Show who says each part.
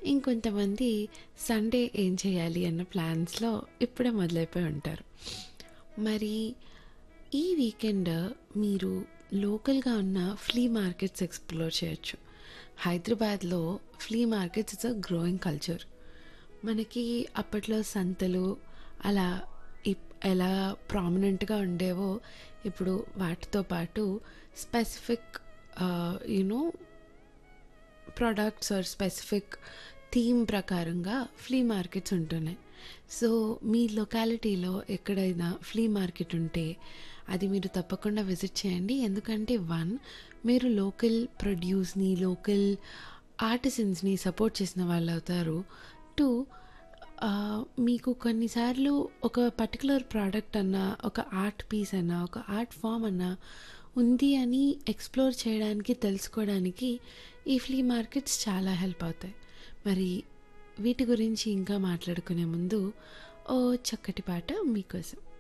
Speaker 1: ఇంకొంతమంది సండే ఏం చేయాలి అన్న ప్లాన్స్లో ఇప్పుడే మొదలైపోయి ఉంటారు మరి ఈ వీకెండ్ మీరు లోకల్గా ఉన్న ఫ్లీ మార్కెట్స్ ఎక్స్ప్లోర్ చేయొచ్చు హైదరాబాద్లో flea markets it's a growing culture మనకి అప్పట్లో సంతలు అలా ఇప్- ఎలా ప్రామినెంట్గా ఉండేవో ఇప్పుడు వాటితో పాటు specific you know products or specific theme ప్రకారంగా ఫ్లీ మార్కెట్స్ ఉంటున్నాయి సో మీ లొకాలిటీలో ఎక్కడైనా ఫ్లీ మార్కెట్ ఉంటే అది మీరు తప్పకుండా విజిట్ చేయండి ఎందుకంటే వన్ మీరు లోకల్ ప్రొడ్యూస్ని లోకల్ ఆర్టిసన్స్ని సపోర్ట్ చేసిన వాళ్ళు అవుతారు టూ ఆ, మీకు కొన్నిసార్లు ఒక పర్టికులర్ ప్రోడక్ట్ అన్నా ఒక ఆర్ట్ పీస్ అన్నా ఒక ఆర్ట్ ఫామ్ అన్నా ఉంది అని ఎక్స్ప్లోర్ చేయడానికి తెలుసుకోవడానికి ఈ ఫ్లీ మార్కెట్స్ చాలా హెల్ప్ అవుతాయి మరి వీటి గురించి ఇంకా మాట్లాడుకునే ముందు ఓ చక్కటి పాట మీకోసం